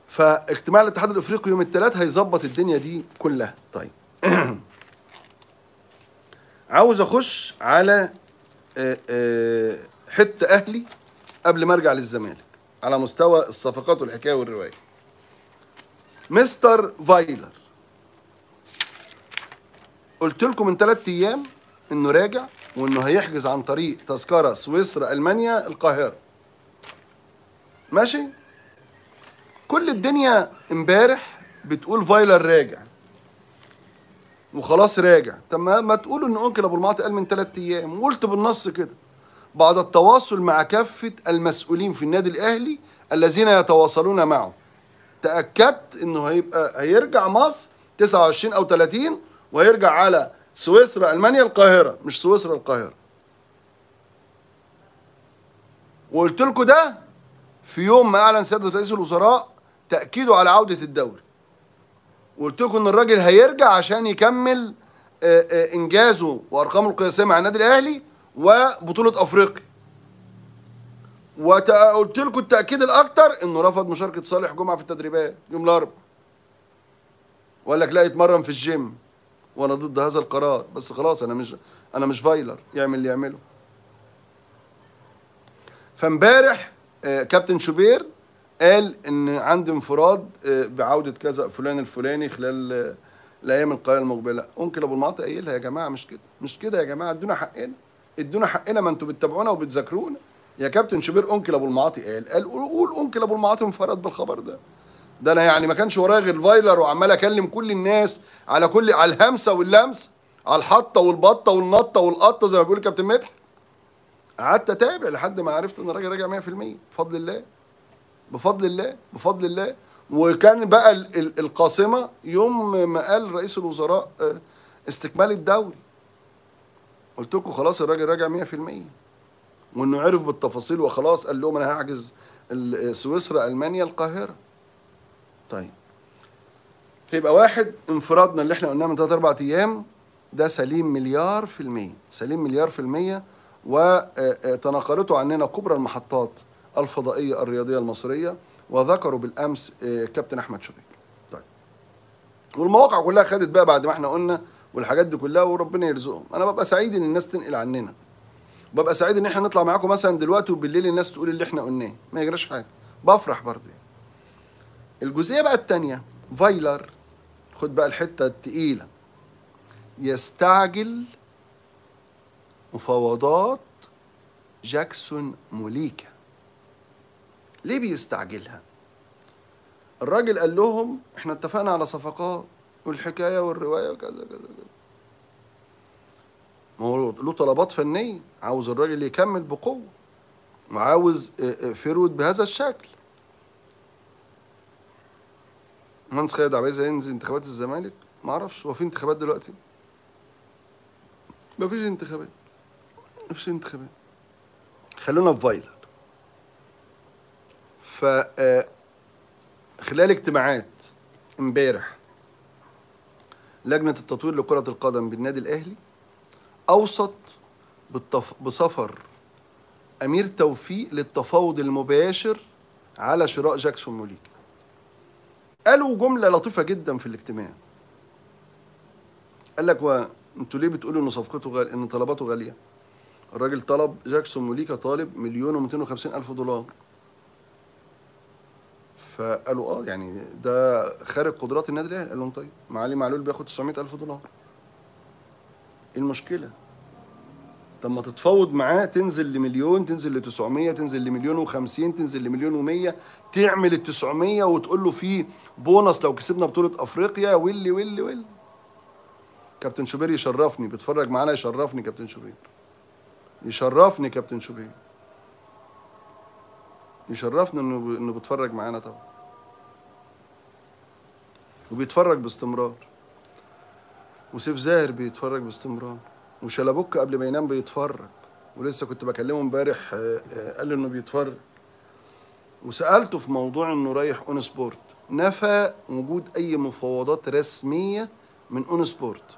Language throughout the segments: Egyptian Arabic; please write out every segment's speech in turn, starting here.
فاجتماع الاتحاد الافريقي يوم الثلاث هيظبط الدنيا دي كلها طيب عاوز اخش على آه، آه، حته اهلي قبل ما ارجع للزمالك على مستوى الصفقات والحكايه والروايه مستر فايلر قلت لكم من ثلاث ايام انه راجع وانه هيحجز عن طريق تذكره سويسرا المانيا القاهره ماشي كل الدنيا امبارح بتقول فايلر راجع وخلاص راجع طب ما ما تقولوا ان انكل ابو المعطي قال من ثلاث ايام وقلت بالنص كده بعد التواصل مع كافه المسؤولين في النادي الاهلي الذين يتواصلون معه تاكدت انه هيبقى هيرجع مصر 29 او 30 وهيرجع على سويسرا المانيا القاهره مش سويسرا القاهره وقلت لكم ده في يوم ما اعلن سياده رئيس الوزراء تاكيده على عوده الدوري وقلت لكم ان الراجل هيرجع عشان يكمل آه، آه، انجازه وارقامه القياسيه مع النادي الاهلي وبطوله افريقيا وقلت لكم التاكيد الاكتر انه رفض مشاركه صالح جمعه في التدريبات يوم الاربعاء وقال لك لا يتمرن في الجيم وانا ضد هذا القرار بس خلاص انا مش انا مش فايلر يعمل اللي يعمله فامبارح آه، كابتن شوبير قال ان عندي انفراد آه، بعوده كذا فلان الفلاني خلال آه، الايام القليله المقبله انكل ابو المعطي قايلها يا جماعه مش كده مش كده يا جماعه ادونا حقنا ادونا حقنا ما انتوا بتتابعونا وبتذاكرونا يا كابتن شوبير انكل ابو المعاطي قال قال قول قول انكل ابو المعاطي انفرد بالخبر ده ده انا يعني ما كانش ورايا غير فايلر وعمال اكلم كل الناس على كل على الهمسه واللمسه على الحطه والبطه والنطه والقطه زي ما بيقول كابتن مدحت قعدت اتابع لحد ما عرفت ان الراجل راجع 100% بفضل الله بفضل الله بفضل الله وكان بقى ال- ال- القاصمه يوم ما قال رئيس الوزراء آه، استكمال الدوري قلت لكم خلاص الراجل راجع 100% وانه عرف بالتفاصيل وخلاص قال لهم انا هحجز ال- سويسرا المانيا القاهره طيب يبقى واحد انفرادنا اللي احنا قلناه من ثلاث اربع ايام ده سليم مليار في المية سليم مليار في المية وتناقلته عننا كبرى المحطات الفضائية الرياضية المصرية وذكروا بالأمس آه، كابتن أحمد شوبير طيب والمواقع كلها خدت بقى بعد ما احنا قلنا والحاجات دي كلها وربنا يرزقهم انا ببقى سعيد ان الناس تنقل عننا ببقى سعيد ان احنا نطلع معاكم مثلا دلوقتي وبالليل الناس تقول اللي احنا قلناه ما يجراش حاجه بفرح برضه يعني. الجزئيه بقى التانية فايلر خد بقى الحته التقيله يستعجل مفاوضات جاكسون موليكا ليه بيستعجلها الراجل قال لهم احنا اتفقنا على صفقات والحكايه والروايه وكذا كذا كذا ما هو له طلبات فنيه عاوز الراجل يكمل بقوه وعاوز اه، اه، فيرود بهذا الشكل مهندس خالد عبد العزيز هينزل انتخابات الزمالك ما اعرفش هو في انتخابات دلوقتي ما فيش انتخابات ما فيش انتخابات خلونا في فايلر ف آه، خلال اجتماعات امبارح لجنة التطوير لكرة القدم بالنادي الأهلي أوصت بالتف... بسفر أمير توفيق للتفاوض المباشر على شراء جاكسون موليكا قالوا جملة لطيفة جدا في الاجتماع قال لك وانتوا ليه بتقولوا ان صفقته غالية ان طلباته غالية الراجل طلب جاكسون موليكا طالب مليون ومئتين وخمسين ألف دولار فقالوا اه يعني ده خارج قدرات النادي الاهلي قال لهم طيب معالي معلول بياخد 900 الف دولار ايه المشكله طب ما تتفاوض معاه تنزل لمليون تنزل ل 900 تنزل لمليون و50 تنزل لمليون و100 تعمل ال 900 وتقول له في بونص لو كسبنا بطوله افريقيا واللي واللي واللي كابتن شوبير يشرفني بيتفرج معانا يشرفني كابتن شوبير يشرفني كابتن شوبير يشرفنا انه انه بيتفرج معانا طبعا وبيتفرج باستمرار وسيف زاهر بيتفرج باستمرار وشلبوك قبل ما ينام بيتفرج ولسه كنت بكلمه امبارح آه، آه، قال لي انه بيتفرج وسالته في موضوع انه رايح اون سبورت نفى وجود اي مفاوضات رسميه من اون سبورت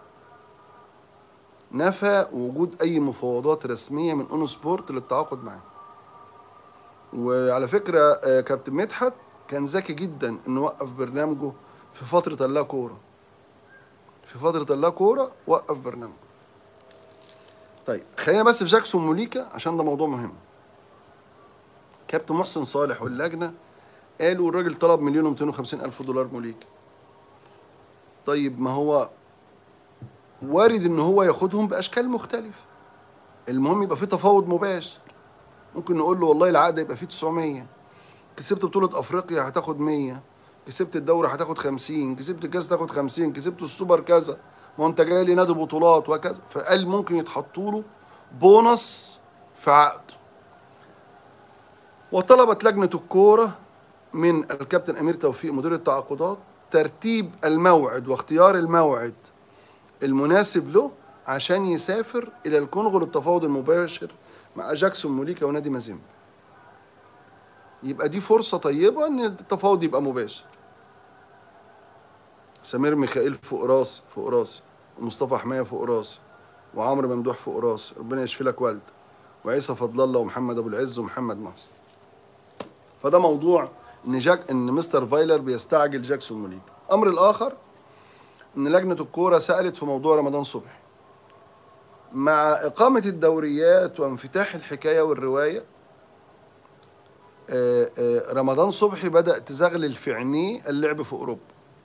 نفى وجود اي مفاوضات رسميه من اون سبورت للتعاقد معاه وعلى فكره آه، كابتن مدحت كان ذكي جدا انه وقف برنامجه في فتره اللا كوره في فتره اللا كوره وقف برنامجه طيب خلينا بس في جاكسون موليكا عشان ده موضوع مهم كابتن محسن صالح واللجنه قالوا الراجل طلب مليون و250 الف دولار موليكا طيب ما هو وارد ان هو ياخدهم باشكال مختلفه المهم يبقى في تفاوض مباشر ممكن نقول له والله العقد يبقى فيه 900 كسبت بطولة أفريقيا هتاخد 100 كسبت الدوري هتاخد 50 كسبت الكاس تاخد 50 كسبت السوبر كذا ما هو انت جاي لي نادي بطولات وكذا فقال ممكن يتحطوا له بونص في عقده وطلبت لجنة الكورة من الكابتن أمير توفيق مدير التعاقدات ترتيب الموعد واختيار الموعد المناسب له عشان يسافر إلى الكونغو للتفاوض المباشر مع جاكسون موليكا ونادي مازيمبا يبقى دي فرصة طيبة إن التفاوض يبقى مباشر سمير ميخائيل فوق راسي فوق راسي ومصطفى حماية فوق راسي وعمرو ممدوح فوق راسي ربنا يشفي لك والدك وعيسى فضل الله ومحمد ابو العز ومحمد محسن فده موضوع ان جاك ان مستر فايلر بيستعجل جاكسون موليكا الامر الاخر ان لجنه الكوره سالت في موضوع رمضان صبحي مع اقامه الدوريات وانفتاح الحكايه والروايه آه، آه، رمضان صبحي بدا تزغلل في عينيه اللعب في اوروبا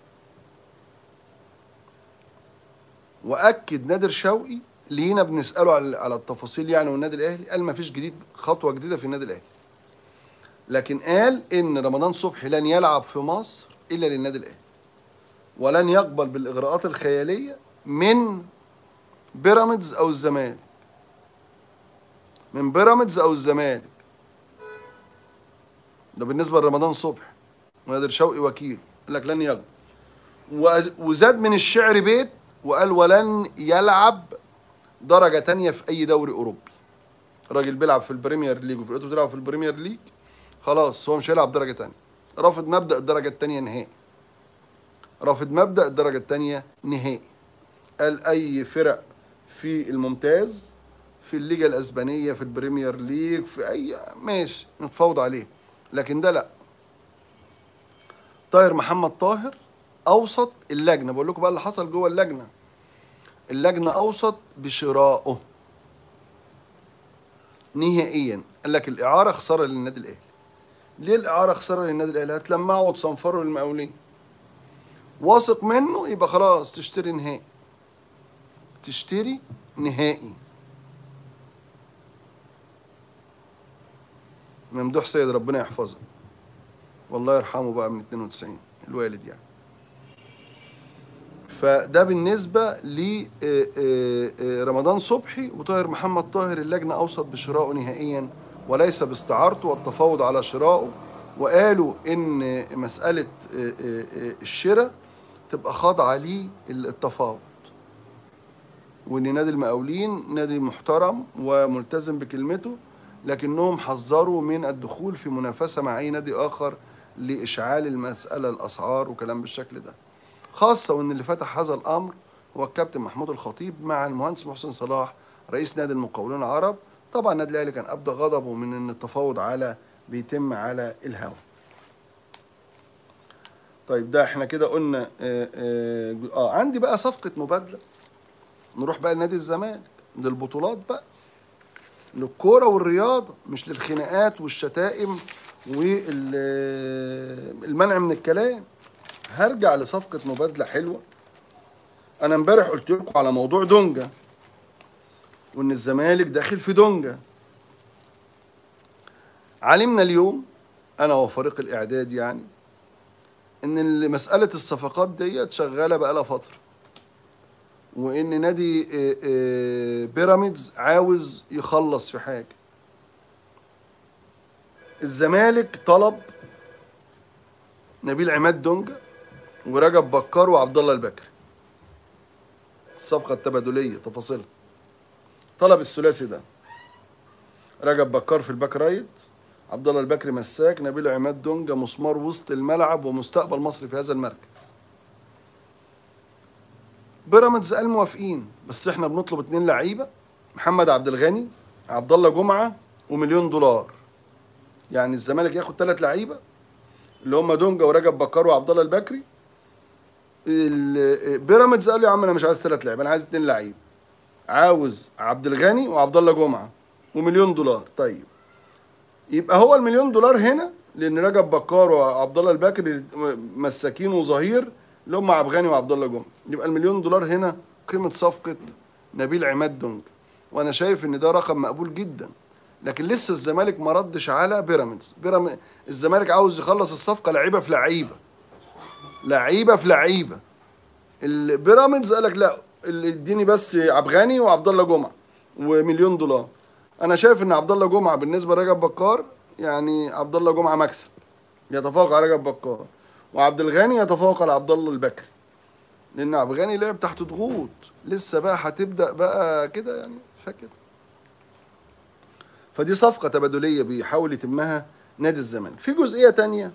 واكد نادر شوقي لينا بنساله على على التفاصيل يعني والنادي الاهلي قال ما فيش جديد خطوه جديده في النادي الاهلي لكن قال ان رمضان صبحي لن يلعب في مصر الا للنادي الاهلي ولن يقبل بالاغراءات الخياليه من بيراميدز او الزمالك من بيراميدز او الزمالك ده بالنسبه لرمضان صبحي ونادر شوقي وكيل قال لك لن يقبل وز- وزاد من الشعر بيت وقال ولن يلعب درجة تانية في أي دوري أوروبي راجل بيلعب في البريمير ليج وفرقته بتلعب في البريمير ليج خلاص هو مش هيلعب درجة تانية رافض مبدأ الدرجة التانية نهائي رافض مبدأ الدرجة التانية نهائي قال أي فرق في الممتاز في الليجا الأسبانية في البريمير ليج في أي ماشي نتفاوض عليه لكن ده لأ طاهر محمد طاهر اوسط اللجنه بقول لكم بقى اللي حصل جوه اللجنه اللجنه اوسط بشرائه نهائيا قال لك الاعاره خساره للنادي الاهلي ليه الاعاره خساره للنادي الاهلي هتلمعوا وتصنفروا للمقاولين واثق منه يبقى خلاص تشتري نهائي تشتري نهائي ممدوح سيد ربنا يحفظه والله يرحمه بقى من 92 الوالد يعني فده بالنسبة لرمضان صبحي وطاهر محمد طاهر اللجنة أوصت بشرائه نهائيا وليس باستعارته والتفاوض على شرائه وقالوا إن مسألة آه، آه، آه، الشراء تبقى خاضعة للتفاوض وإن نادي المقاولين نادي محترم وملتزم بكلمته لكنهم حذروا من الدخول في منافسة مع أي نادي آخر لإشعال المسألة الأسعار وكلام بالشكل ده خاصة وإن اللي فتح هذا الأمر هو الكابتن محمود الخطيب مع المهندس محسن صلاح رئيس نادي المقاولون العرب طبعا النادي الأهلي كان أبدى غضبه من إن التفاوض على بيتم على الهوا طيب ده احنا كده قلنا آه, آه, اه عندي بقى صفقة مبادلة نروح بقى لنادي الزمالك للبطولات بقى للكورة والرياضة مش للخناقات والشتائم والمنع من الكلام هرجع لصفقة مبادلة حلوة أنا امبارح قلت لكم على موضوع دونجا وإن الزمالك داخل في دونجا علمنا اليوم أنا وفريق الإعداد يعني إن مسألة الصفقات ديت شغالة بقالها فترة وإن نادي آه، آه، بيراميدز عاوز يخلص في حاجة الزمالك طلب نبيل عماد دونجا ورجب بكار وعبد الله البكري الصفقة التبادلية تفاصيلها طلب الثلاثي ده رجب بكار في الباك رايت عبد الله البكري مساك نبيل عماد دونجا مسمار وسط الملعب ومستقبل مصر في هذا المركز بيراميدز قال موافقين بس احنا بنطلب اتنين لعيبه محمد عبد الغني عبد الله جمعه ومليون دولار يعني الزمالك ياخد ثلاث لعيبه اللي هم دونجا ورجب بكار وعبد الله البكري ال- بيراميدز قال له يا عم انا مش عايز ثلاث لعيبه انا عايز اتنين لعيب عاوز عبد الغني وعبد الله جمعه ومليون دولار طيب يبقى هو المليون دولار هنا لان رجب بكار وعبد الله البكري مساكين وظهير اللي هم عبد الغني وعبد الله جمعه يبقى المليون دولار هنا قيمه صفقه نبيل عماد دونج وانا شايف ان ده رقم مقبول جدا لكن لسه الزمالك ما ردش على بيراميدز بيراميدز الزمالك عاوز يخلص الصفقه لعيبه في لعيبه لعيبه في لعيبه البيراميدز قال لك لا اللي اديني بس عبد الغني وعبد الله جمعه ومليون دولار انا شايف ان عبد الله جمعه بالنسبه لرجب بكار يعني عبد الله جمعه مكسب يتفوق على رجب بكار وعبد الغني يتفوق على عبد الله البكري لان عبد الغني لعب تحت ضغوط لسه بقى هتبدا بقى كده يعني فاكر فدي صفقه تبادليه بيحاول يتمها نادي الزمالك في جزئيه تانية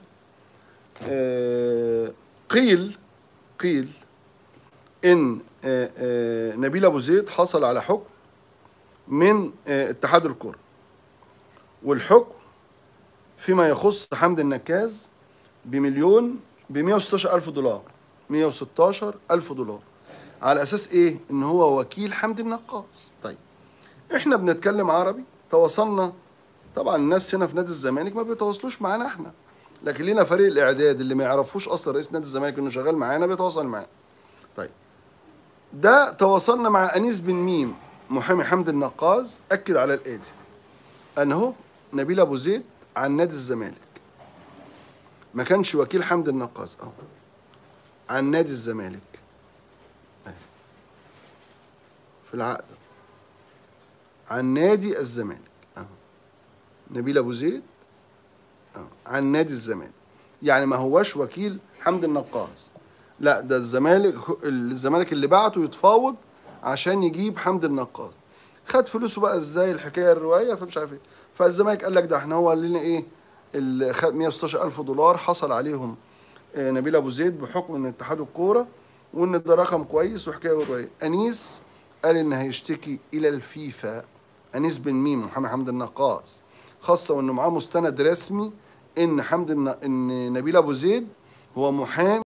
آه، قيل قيل ان آه، آه، نبيل ابو زيد حصل على حكم من آه، اتحاد الكره والحكم فيما يخص حمد النكاز بمليون ب 116 الف دولار 116 الف دولار على اساس ايه ان هو وكيل حمد النقاز طيب احنا بنتكلم عربي تواصلنا طبعا الناس هنا في نادي الزمالك ما بيتواصلوش معانا احنا لكن لينا فريق الاعداد اللي ما يعرفوش اصلا رئيس نادي الزمالك انه شغال معانا بيتواصل معانا طيب ده تواصلنا مع انيس بن ميم محامي حمد النقاز اكد على الاتي انه نبيل ابو زيد عن نادي الزمالك ما كانش وكيل حمد النقاز اهو عن نادي الزمالك أهي. في العقد عن نادي الزمالك اهو نبيل ابو زيد أهو. عن نادي الزمالك يعني ما هواش وكيل حمد النقاز لا ده الزمالك الزمالك اللي بعته يتفاوض عشان يجيب حمد النقاز خد فلوسه بقى ازاي الحكايه الروايه فمش عارف ايه فالزمالك قال لك ده احنا هو لنا ايه ال- خد 116 الف دولار حصل عليهم آه، نبيل ابو زيد بحكم من اتحاد الكوره وان ده رقم كويس وحكايه روايه انيس قال ان هيشتكي الى الفيفا انيس بن ميم محمد حمد النقاز خاصه وانه معاه مستند رسمي ان حمد الن... ان نبيل ابو زيد هو محامي